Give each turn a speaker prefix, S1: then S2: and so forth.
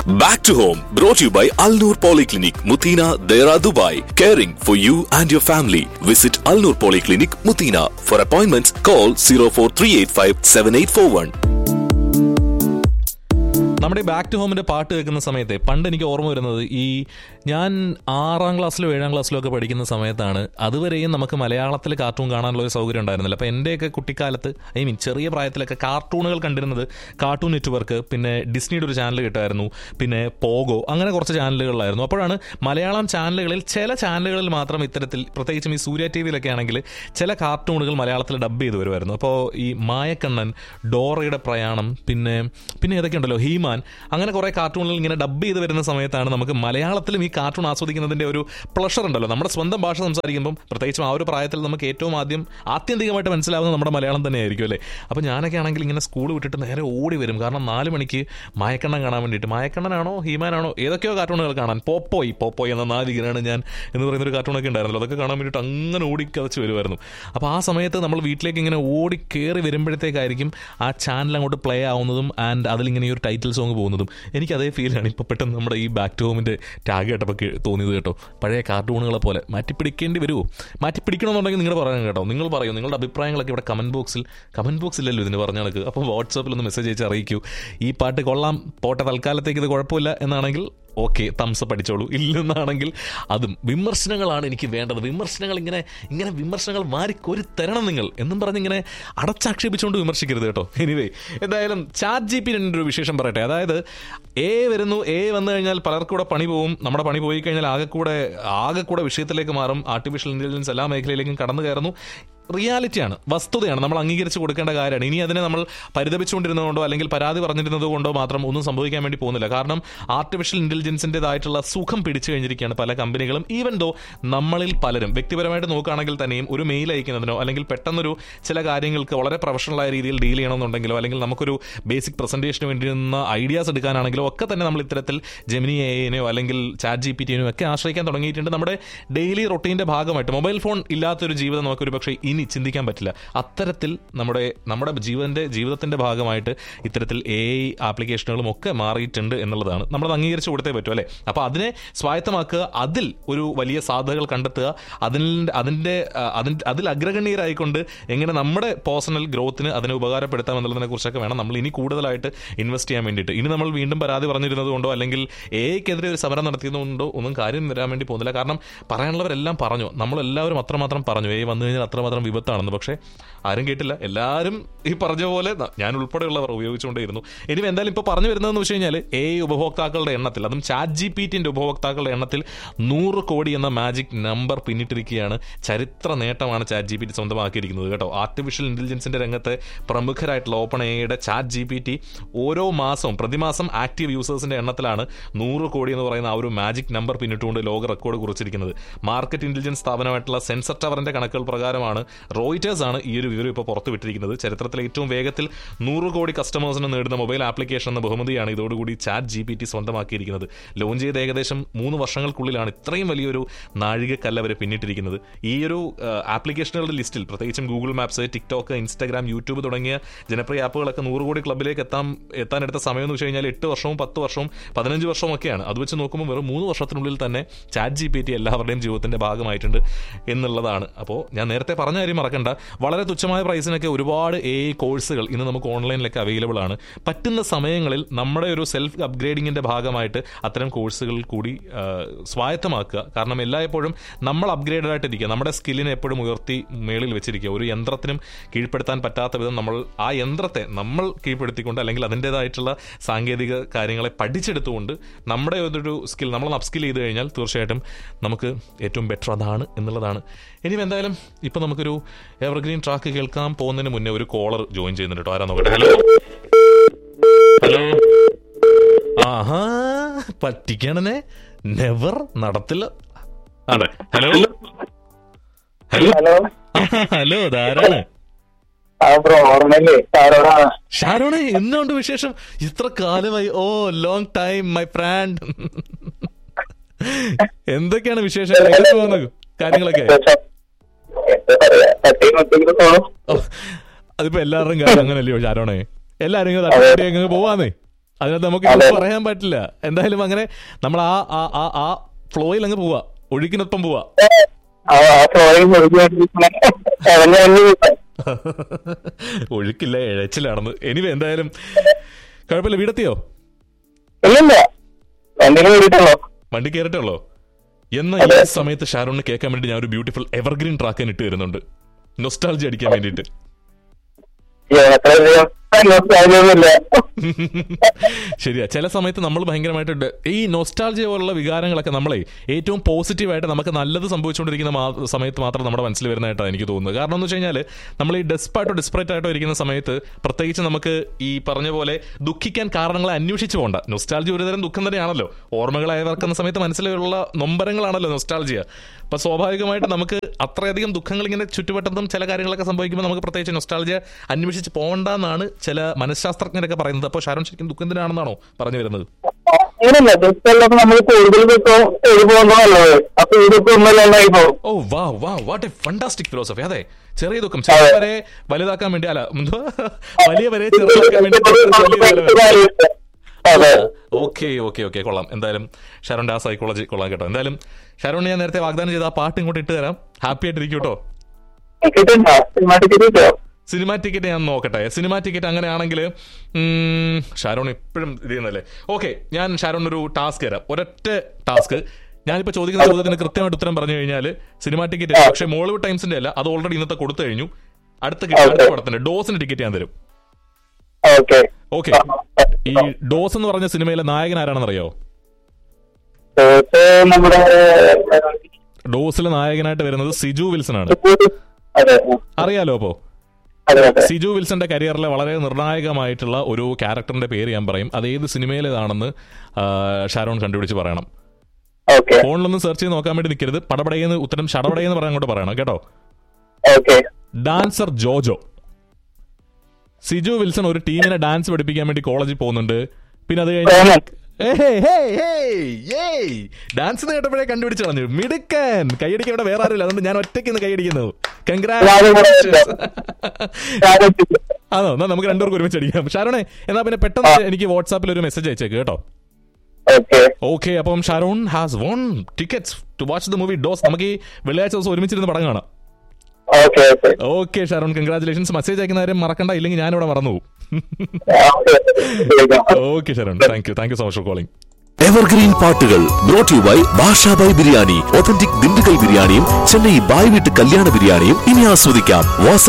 S1: Back to home, brought to you by Al Noor Polyclinic, Mutina, Dera, Dubai. Caring for you and your family. Visit Al Noor Polyclinic, Mutina. For appointments, call 04385 7841.
S2: നമ്മുടെ back to ഹോമിന്റെ പാട്ട് കേൾക്കുന്ന സമയത്തെ പണ്ട് എനിക്ക് ഓർമ്മ വരുന്നത് ഈ ഞാൻ ആറാം ക്ലാസ്സിലോ ഏഴാം ക്ലാസ്സിലോ ഒക്കെ പഠിക്കുന്ന സമയത്താണ് അതുവരെയും നമുക്ക് മലയാളത്തിൽ കാർട്ടൂൺ കാണാനുള്ള ഒരു സൗകര്യം ഉണ്ടായിരുന്നില്ല അപ്പോൾ എൻ്റെയൊക്കെ കുട്ടിക്കാലത്ത് ഐ മീൻ ചെറിയ പ്രായത്തിലൊക്കെ കാർട്ടൂണുകൾ കണ്ടിരുന്നത് കാർട്ടൂൺ നെറ്റ്വർക്ക് പിന്നെ ഡിസ്നിയുടെ ഒരു ചാനൽ കിട്ടായിരുന്നു പിന്നെ പോഗോ അങ്ങനെ കുറച്ച് ചാനലുകളിലായിരുന്നു അപ്പോഴാണ് മലയാളം ചാനലുകളിൽ ചില ചാനലുകളിൽ മാത്രം ഇത്തരത്തിൽ പ്രത്യേകിച്ചും ഈ സൂര്യ ടി വിയിലൊക്കെ ആണെങ്കിൽ ചില കാർട്ടൂണുകൾ മലയാളത്തിൽ ഡബ് ചെയ്ത് വരുമായിരുന്നു അപ്പോൾ ഈ മായക്കണ്ണൻ ഡോറയുടെ പ്രയാണം പിന്നെ പിന്നെ ഏതൊക്കെ ഉണ്ടല്ലോ ഹീമാൻ അങ്ങനെ കുറേ കാർട്ടൂണുകൾ ഇങ്ങനെ ഡബ് ചെയ്ത് വരുന്ന സമയത്താണ് നമുക്ക് മലയാളത്തിലും ഈ കാർട്ടൂൺ ആസ്വദിക്കുന്നതിൻ്റെ ഒരു പ്ലഷർ ഉണ്ടല്ലോ നമ്മുടെ സ്വന്തം ഭാഷ സംസാരിക്കുമ്പം പ്രത്യേകിച്ചും ആ ഒരു പ്രായത്തിൽ നമുക്ക് ഏറ്റവും ആദ്യം ആത്യന്തികമായിട്ട് മനസ്സിലാവുന്നത് നമ്മുടെ മലയാളം തന്നെയായിരിക്കും അല്ലേ അപ്പോൾ ഞാനൊക്കെ ആണെങ്കിൽ ഇങ്ങനെ സ്കൂൾ വിട്ടിട്ട് നേരെ ഓടി വരും കാരണം നാല് മണിക്ക് മായക്കണ്ണൻ കാണാൻ വേണ്ടിയിട്ട് മായക്കണ്ണനാണോ ഹീമാനാണോ ഏതൊക്കെയോ കാർട്ടൂണുകൾ കാണാൻ പോപ്പോയി പോപ്പോയി എന്ന നാലികനാണ് ഞാൻ എന്ന് പറയുന്ന ഒരു കാർട്ടൂണൊക്കെ ഉണ്ടായിരുന്നല്ലോ അതൊക്കെ കാണാൻ വേണ്ടിയിട്ട് അങ്ങനെ ഓടിക്കതച്ച് വരുമായിരുന്നു അപ്പോൾ ആ സമയത്ത് നമ്മൾ വീട്ടിലേക്ക് ഇങ്ങനെ ഓടി കയറി വരുമ്പോഴത്തേക്കായിരിക്കും ആ ചാനൽ അങ്ങോട്ട് പ്ലേ ആവുന്നതും ആൻഡ് അതിലിങ്ങനെ ഈ ഒരു ടൈറ്റിൽ സോങ് പോകുന്നതും എനിക്ക് അതേ ഫീലാണ് ഇപ്പോൾ പെട്ടെന്ന് നമ്മുടെ ഈ ബാക്ക് ടു ഹോമിൻ്റെ ടാഗ് കേട്ടപ്പോൾ കേ- തോന്നിയത് കേട്ടോ പഴയ കാർട്ടൂണുകളെ പോലെ മാറ്റിപ്പിടിക്കേണ്ടി വരുമോ മാറ്റിപ്പിടിക്കണമെന്നുണ്ടെങ്കിൽ നിങ്ങൾ പറയാൻ കേട്ടോ നിങ്ങൾ പറയൂ നിങ്ങളുടെ അഭിപ്രായങ്ങളൊക്കെ ഇവിടെ കമൻറ്റ് ബോക്സിൽ കമൻറ്റ് ബോക്സിലല്ലോ ഇതിന് പറഞ്ഞ കണക്ക് അപ്പോൾ വാട്സാപ്പിൽ ഒന്ന് മെസ്സേജ് അയച്ച് അറിയിക്കൂ ഈ പാട്ട് കൊള്ളാം പോട്ടെ തൽക്കാലത്തേക്ക് ഇത് കുഴപ്പമില്ല എന്നാണെങ്കിൽ ഓക്കെ തംസപ്പ് അടിച്ചോളൂ ഇല്ലെന്നാണെങ്കിൽ അതും വിമർശനങ്ങളാണ് എനിക്ക് വേണ്ടത് വിമർശനങ്ങൾ ഇങ്ങനെ ഇങ്ങനെ വിമർശനങ്ങൾ വാരിക്കോരി തരണം നിങ്ങൾ എന്നും പറഞ്ഞ് ഇങ്ങനെ അടച്ചാക്ഷേപിച്ചുകൊണ്ട് വിമർശിക്കരുത് കേട്ടോ എനിവേ എന്തായാലും ചാറ്റ് ജി പി ഒരു വിശേഷം പറയട്ടെ അതായത് എ വരുന്നു എ വന്നു കഴിഞ്ഞാൽ പലർക്കും കൂടെ പണി പോവും നമ്മുടെ പണി പോയി കഴിഞ്ഞാൽ ആകെ കൂടെ ആകെ കൂടെ വിഷയത്തിലേക്ക് മാറും ആർട്ടിഫിഷ്യൽ ഇന്റലിജൻസ് എല്ലാ മേഖലയിലേക്കും കടന്നു കയറുന്നു റിയാലിറ്റിയാണ് വസ്തുതയാണ് നമ്മൾ അംഗീകരിച്ച് കൊടുക്കേണ്ട കാര്യമാണ് ഇനി അതിനെ നമ്മൾ പരിതപിച്ചുകൊണ്ടിരുന്നതുകൊണ്ടോ അല്ലെങ്കിൽ പരാതി പറഞ്ഞിരുന്നത് കൊണ്ടോ മാത്രം ഒന്നും സംഭവിക്കാൻ വേണ്ടി പോകുന്നില്ല കാരണം ആർട്ടിഫിഷ്യൽ ഇന്റലിജൻസിൻ്റെതായിട്ടുള്ള സുഖം പിടിച്ചു കഴിഞ്ഞിരിക്കുകയാണ് പല കമ്പനികളും ഈവൻ ദോ നമ്മളിൽ പലരും വ്യക്തിപരമായിട്ട് നോക്കുകയാണെങ്കിൽ തന്നെയും ഒരു മെയിൽ അയക്കുന്നതിനോ അല്ലെങ്കിൽ പെട്ടെന്നൊരു ചില കാര്യങ്ങൾക്ക് വളരെ പ്രൊഫഷണലായ രീതിയിൽ ഡീൽ ചെയ്യണമെന്നുണ്ടെങ്കിലോ അല്ലെങ്കിൽ നമുക്കൊരു ബേസിക് പ്രസന്റേഷന് വേണ്ടി നിന്ന് ഐഡിയാസ് എടുക്കാനാണെങ്കിലോ ഒക്കെ തന്നെ നമ്മൾ ഇത്തരത്തിൽ ജെമിനി എനെയോ അല്ലെങ്കിൽ ചാറ്റ് ജി പി ടിനെയോ ഒക്കെ ആശ്രയിക്കാൻ തുടങ്ങിയിട്ടുണ്ട് നമ്മുടെ ഡെയിലി റൊട്ടീൻ്റെ ഭാഗമായിട്ട് മൊബൈൽ ഫോൺ ഇല്ലാത്തൊരു ജീവിതം നമുക്കൊരു പക്ഷേ ഇനി ചിന്തിക്കാൻ പറ്റില്ല അത്തരത്തിൽ നമ്മുടെ നമ്മുടെ ജീവന്റെ ജീവിതത്തിന്റെ ഭാഗമായിട്ട് ഇത്തരത്തിൽ എ ഐ ആപ്ലിക്കേഷനുകളും ഒക്കെ മാറിയിട്ടുണ്ട് എന്നുള്ളതാണ് നമ്മളത് അംഗീകരിച്ച് കൊടുത്തേ പറ്റൂ അല്ലേ അപ്പോൾ അതിനെ സ്വായത്തമാക്കുക അതിൽ ഒരു വലിയ സാധ്യതകൾ കണ്ടെത്തുക അതിൽ അതിൻ്റെ അതിൻ്റെ അതിൽ അഗ്രഗണ്യരായിക്കൊണ്ട് എങ്ങനെ നമ്മുടെ പേഴ്സണൽ ഗ്രോത്തിന് അതിനെ ഉപകാരപ്പെടുത്താം എന്നുള്ളതിനെ കുറിച്ചൊക്കെ വേണം നമ്മൾ ഇനി കൂടുതലായിട്ട് ഇൻവെസ്റ്റ് ചെയ്യാൻ വേണ്ടിയിട്ട് ഇനി നമ്മൾ വീണ്ടും പരാതി പറഞ്ഞിരുന്നത് കൊണ്ടോ അല്ലെങ്കിൽ എക്കെതിരെ ഒരു സമരം നടത്തിയതുകൊണ്ടോ ഒന്നും കാര്യം വരാൻ വേണ്ടി പോകുന്നില്ല കാരണം പറയാനുള്ളവരെല്ലാം പറഞ്ഞു നമ്മളെല്ലാവരും അത്രമാത്രം പറഞ്ഞു എ വന്നു കഴിഞ്ഞാൽ അത്രമാത്രം വിപത്താണെന്ന് പക്ഷേ ആരും കേട്ടില്ല എല്ലാവരും ഈ പറഞ്ഞ പോലെ ന- ഞാൻ ഉൾപ്പെടെയുള്ളവർ ഉപയോഗിച്ചുകൊണ്ടേയിരുന്നു ഇനി എന്തായാലും ഇപ്പോൾ പറഞ്ഞു വരുന്നതെന്ന് വെച്ച് കഴിഞ്ഞാൽ എ ഉപഭോക്താക്കളുടെ എണ്ണത്തിൽ അതും ചാറ്റ് ജി പി ടിൻ്റെ ഉപഭോക്താക്കളുടെ എണ്ണത്തിൽ നൂറ് കോടി എന്ന മാജിക് നമ്പർ പിന്നിട്ടിരിക്കുകയാണ് ചരിത്ര നേട്ടമാണ് ചാറ്റ് ജി പി ടി സ്വന്തമാക്കിയിരിക്കുന്നത് കേട്ടോ ആർട്ടിഫിഷ്യൽ ഇന്റലിജൻസിന്റെ രംഗത്ത് പ്രമുഖരായിട്ടുള്ള ഓപ്പൺ എയുടെ ചാറ്റ് ജി പി ടി ഓരോ മാസവും പ്രതിമാസം ആക്റ്റീവ് യൂസേഴ്സിന്റെ എണ്ണത്തിലാണ് നൂറ് കോടി എന്ന് പറയുന്ന ആ ഒരു മാജിക് നമ്പർ പിന്നിട്ടുകൊണ്ട് ലോക റെക്കോർഡ് കുറിച്ചിരിക്കുന്നത് മാർക്കറ്റ് ഇന്റലിജൻസ് സ്ഥാപനമായിട്ടുള്ള സെൻസർ ടവറിന്റെ കണക്കുകൾ പ്രകാരമാണ് റോയിറ്റേഴ്സ് ആണ് ഈ ഒരു വിവരം ഇപ്പോൾ പുറത്തുവിട്ടിരിക്കുന്നത് ചരിത്രത്തിലെ ഏറ്റവും വേഗത്തിൽ നൂറ് കോടി കസ്റ്റമേഴ്സിന് നേടുന്ന മൊബൈൽ ആപ്ലിക്കേഷൻ എന്ന ബഹുമതിയാണ് ഇതോടുകൂടി ചാറ്റ് ജി പി ടി സ്വന്തമാക്കിയിരിക്കുന്നത് ലോഞ്ച് ചെയ്ത് ഏകദേശം മൂന്ന് വർഷങ്ങൾക്കുള്ളിലാണ് ഇത്രയും വലിയൊരു നാഴികക്കല്ല് അവരെ പിന്നിട്ടിരിക്കുന്നത് ഈ ഒരു ആ, ആപ്ലിക്കേഷനുകളുടെ ലിസ്റ്റിൽ പ്രത്യേകിച്ചും Google Maps TikTok Instagram YouTube തുടങ്ങിയ ജനപ്രിയ ആപ്പുകളൊക്കെ നൂറ് കോടി ക്ലബിലേക്ക് എത്താൻ എത്താനെടുത്ത സമയം എന്ന് വെച്ച് കഴിഞ്ഞാൽ എട്ട് വർഷവും പത്ത് വർഷവും പതിനഞ്ച് വർഷവും ഒക്കെയാണ് അത് വെച്ച് നോക്കുമ്പോൾ വെറും മൂന്ന് വർഷത്തിനുള്ളിൽ തന്നെ ചാറ്റ് ജി പി ടി എല്ലാവരുടെയും ജീവിതത്തിന്റെ ഭാഗമായിട്ടുണ്ട് എന്നുള്ളതാണ് അപ്പോൾ ഞാൻ നേരത്തെ പറഞ്ഞ കാര്യം മറക്കണ്ട വളരെ തുച്ഛമായ പ്രൈസിനൊക്കെ ഒരുപാട് എ കോഴ്സുകൾ ഇന്ന് നമുക്ക് ഓൺലൈനിലൊക്കെ അവൈലബിൾ ആണ് പറ്റുന്ന സമയങ്ങളിൽ നമ്മുടെ ഒരു സെൽഫ് അപ്ഗ്രേഡിങ്ങിന്റെ ഭാഗമായിട്ട് അത്തരം കോഴ്സുകൾ കൂടി ആ, സ്വായത്തമാക്കുക കാരണം എല്ലായ്പ്പോഴും നമ്മൾ അപ്ഗ്രേഡഡ് ആയിട്ടിരിക്കുക നമ്മുടെ സ്കില്ലിനെ എപ്പോഴും ഉയർത്തി മേളിൽ വെച്ചിരിക്കുക ഒരു യന്ത്രത്തിനും കീഴ്പ്പെടുത്താൻ പറ്റാത്ത വിധം നമ്മൾ ആ യന്ത്രത്തെ നമ്മൾ കീഴ്പ്പെടുത്തിക്കൊണ്ട് അല്ലെങ്കിൽ അതിൻ്റെതായിട്ടുള്ള സാങ്കേതിക കാര്യങ്ങളെ പഠിച്ചെടുത്തുകൊണ്ട് നമ്മുടെ ഒരു സ്കിൽ നമ്മൾ അപ്സ്കിൽ ചെയ്ത് കഴിഞ്ഞാൽ തീർച്ചയായിട്ടും നമുക്ക് ഏറ്റവും ബെറ്റർ അതാണ് എന്നുള്ളതാണ് ഇനി എന്തായാലും ഇപ്പം നമുക്കൊരു എവർഗ്രീൻ ട്രാക്ക് കേൾക്കാൻ പോകുന്നതിന് മുന്നേ ഒരു കോളർ ജോയിൻ ചെയ്യുന്നുണ്ട് കേട്ടോ ആരാ നോക്കട്ടെ ഹലോ ഹലോ ആഹാ പറ്റിക്കണനെ നെവർ നടത്തില്ല അതെ ഹലോ ഹലോ
S3: ഹലോ
S2: ഹലോ ധാരാണ്
S3: ആ ബ്രോ ഓർമ്മയില്ലേ സാറോടാണ്
S2: ഷാരോണെ എന്തുകൊണ്ട് വിശേഷം ഇത്ര കാലമായി oh long time my friend എന്തൊക്കെയാണ് വിശേഷങ്ങൾ എങ്ങനെ പോകുന്നു കാര്യങ്ങളൊക്കെ
S3: എന്താ പറയാ തട്ടി മുട്ടിങ്ങനെ തോന്നും
S2: ഓ, അതിപ്പോ എല്ലാവരുടെയും കാര്യം അങ്ങനല്ലയോ ഷാരോണെ എല്ലാരും ഇങ്ങനെ തട്ടി അങ്ങ് പോവാന്നേ അതിനകത്ത് നമുക്ക്
S3: അതെ.
S2: ഇതൊന്നും പറയാൻ പറ്റില്ല എന്തായാലും അങ്ങനെ നമ്മൾ ആ ആ ആ ആ ഫ്ലോയിൽ അങ്ങ് പോവാ ഒഴുക്കിനൊപ്പം പോവാ
S3: ആ ആ ഫ്ലോയിൽ മുഴുകിക്കൊണ്ടിരിക്കണ അവന്റെ
S2: ഒഴുക്കില്ല ഇഴച്ചിലാണെന്ന് എനിവേ എന്തായാലും കുഴപ്പമില്ല വീടെത്തിയോ
S3: ഇല്ലില്ല എന്തെങ്കിലും വീട്ടുള്ളൂ
S2: വണ്ടി കയറിട്ടുള്ളോ എന്ന ഈ സമയത്ത് ഷാരോണിന് കേൾക്കാൻ വേണ്ടി ഞാൻ ഒരു ബ്യൂട്ടിഫുൾ എവർഗ്രീൻ ട്രാക്ക് ഇട്ട് വരുന്നുണ്ട് നൊസ്റ്റാൾജി അടിക്കാൻ വേണ്ടിയിട്ട്
S3: അത്രയൊന്നുമില്ല
S2: ശരിയാ ചില സമയത്ത് നമ്മൾ ഭയങ്കരമായിട്ട് ഡ- ഈ നൊസ്റ്റാൾജിയ പോലുള്ള വികാരങ്ങളൊക്കെ നമ്മളെ ഏറ്റവും പോസിറ്റീവായിട്ട് നമുക്ക് നല്ലത് സംഭവിച്ചുകൊണ്ടിരിക്കുന്ന മാ- സമയത്ത് മാത്രം നമ്മുടെ മനസ്സിൽ വരുന്നതായിട്ടാണ് എനിക്ക് തോന്നുന്നത് കാരണം എന്ന് വെച്ച് കഴിഞ്ഞാൽ നമ്മൾ ഈ ഡെസ്പായിട്ടോ ഡിസ്പറേറ്റ് ആയിട്ടോ ഇരിക്കുന്ന സമയത്ത് പ്രത്യേകിച്ച് നമുക്ക് ഈ പറഞ്ഞ പോലെ ദുഃഖിക്കാൻ കാരണങ്ങളെ അന്വേഷിച്ച് പോകണ്ട നൊസ്റ്റാൾജി ഒരുതരം ദുഃഖം തന്നെയാണല്ലോ ഓർമ്മകൾ അയവർക്കുന്ന സമയത്ത് മനസ്സിലുള്ള നൊമ്പരങ്ങളാണല്ലോ നൊസ്റ്റാൾജിയ അപ്പൊ സ്വാഭാവികമായിട്ട് നമുക്ക് അത്രയധികം ദുഃഖങ്ങൾ ഇങ്ങനെ ചുറ്റുവട്ടത്തും ചില കാര്യങ്ങളൊക്കെ സംഭവിക്കുമ്പോൾ നമുക്ക് പ്രത്യേകിച്ച് നൊസ്റ്റാൾജിയ അന്വേഷിച്ച് പോകണ്ടെന്നാണ് ചില മനഃശാസ്ത്രജ്ഞരൊക്കെ പറയുന്നത് അപ്പോൾ ഷാരോൺ ശരിക്കും ദുഃഖത്തിനാണെന്നാണോ പറഞ്ഞു വരുന്നത്
S3: അങ്ങനല്ല ദിവസം നമ്മൾ കൂടുതൽ ദിവസം എഴുതി പോകുന്നതല്ലത് അപ്പൊ ഈ ദിവസം ഒന്നല്ലാണ്ടായി പോകും
S2: ഓ വാ വാ വാട്ട് എ ഫണ്ടാസ്റ്റിക് ഫിലോസഫി അതെ ചെറിയ ദുഃഖം ചെറുവരെ വലുതാക്കാൻ വേണ്ടി അല്ല എന്തോ വലിയ വരെ ചെറുതാക്കാൻ വേണ്ടി
S3: അതെ
S2: ഓക്കെ ഓക്കെ ഓക്കെ കൊള്ളാം എന്തായാലും ഷാരോന്റെ ആ സൈക്കോളജി കൊള്ളാം കേട്ടോ എന്തായാലും ഷാരോൺ ഞാൻ നേരത്തെ വാഗ്ദാനം ചെയ്ത ആ പാട്ട് ഇങ്ങോട്ട് ഇട്ട് തരാം ഹാപ്പി ആയിട്ടിരിക്കും കേട്ടോ
S3: കിട്ടുണ്ടോ സിനിമ ടിക്കറ്റ് കിട്ടോ
S2: സിനിമ ടിക്കറ്റ് ഞാൻ നോക്കട്ടെ സിനിമ ടിക്കറ്റ് അങ്ങനെയാണെങ്കിൽ ഷാരോൺ എപ്പോഴും ഇത് ചെയ്യുന്നല്ലേ ഓക്കെ ഞാൻ ഷാരോൺ ഒരു ടാസ്ക് തരാം ഒരൊറ്റ ടാസ്ക് ഞാനിപ്പോൾ ചോദിക്കുന്ന ചോദ്യത്തിന് കൃത്യമായിട്ട് ഉത്തരം പറഞ്ഞു കഴിഞ്ഞാൽ സിനിമ ടിക്കറ്റ് പക്ഷേ മോളിവുഡ് ടൈംസിന്റെ അല്ല അത് ഓൾറെഡി ഇന്നത്തെ കൊടുത്തു കഴിഞ്ഞു അടുത്ത കിട്ടി അടുത്ത പടത്തിന്റെ ഡോസിന്റെ ടിക്കറ്റ് ഞാൻ തരും
S3: ഓക്കെ
S2: ഓക്കെ ഈ ഡോസ് എന്ന് പറഞ്ഞ സിനിമയിലെ നായകൻ ആരാണെന്ന് അറിയോ
S3: നമ്മുടെ
S2: ഡോസിലെ നായകനായിട്ട് വരുന്നത് സിജു വിൽസൺ ആണ്
S3: അതെ
S2: അറിയാലോ അപ്പോ
S3: അതെ അതെ
S2: സിജു വിൽസന്റെ കരിയറിലെ വളരെ നിർണായകമായിട്ടുള്ള ഒരു ക്യാരക്ടറിന്റെ പേര് ഞാൻ പറയും അത് ഏത് സിനിമയിലേതാണെന്ന് ആ, ഷാരോൺ കണ്ടുപിടിച്ച് പറയണം
S3: ഓക്കെ
S2: ഫോണിലൊന്നും സെർച്ച് ചെയ്ത് നോക്കാൻ വേണ്ടി നിൽക്കരുത് പടപടയെന്ന് ഉത്തരം ഷടപടയെന്ന് പറയാൻ അങ്ങോട്ട് പറയണം കേട്ടോ
S3: ഓക്കെ
S2: ഡാൻസർ ജോജോ സിജു വിൽസൺ ഒരു ടീമിനെ ഡാൻസ് പഠിപ്പിക്കാൻ വേണ്ടി കോളേജിൽ പോകുന്നുണ്ട് പിന്നെ അത് കഴിഞ്ഞ്
S3: സോമൻ
S2: ഡാൻസ് കേട്ടപ്പോഴേ കണ്ടുപിടിച്ച് കളഞ്ഞു മിടുക്കൻ കൈയടിക്കാൻ ഇവിടെ വേറെ ആരുമില്ല അതുകൊണ്ട് ഞാൻ ഒറ്റയ്ക്ക് ഇന്ന് കൈയടിക്കുന്നു
S3: ഞാനും കൂടെ
S2: കൺഗ്രാറ്റ്
S3: ഞാനും
S2: ആണോ എന്നാ നമുക്ക് രണ്ടുപേർക്ക് ഒരുമിച്ച് അടിക്കാം ഷാരോണെ എന്നാ പിന്നെ പെട്ടെന്ന് എനിക്ക് വാട്സാപ്പിൽ ഒരു മെസ്സേജ് അയച്ചേക്ക് കേട്ടോ
S3: ഓക്കെ
S2: ഓക്കെ അപ്പം Sharon has one tickets to watch the movie ഡോസ് നമുക്ക് ഈ വെള്ളിയാഴ്ച ദിവസം ഒരുമിച്ചിരുന്ന് പടം കാണാം
S3: okay okay
S2: okay Sharon congratulations message അയക്കുന്ന കാര്യം മറക്കണ്ട ഇല്ലെങ്കിൽ ഞാനിവിടെ മറന്നു പോകും okay Sharon thank you thank you so much for calling
S1: evergreen പാട്ടുകൾ brought you by Bashabhai biryani authentic Dindigul ബിരിയാണിയും ചെന്നൈ ബായ് വീട്ട് കല്യാണ ബിരിയാണിയും ഇനി ആസ്വദിക്കാം വാസ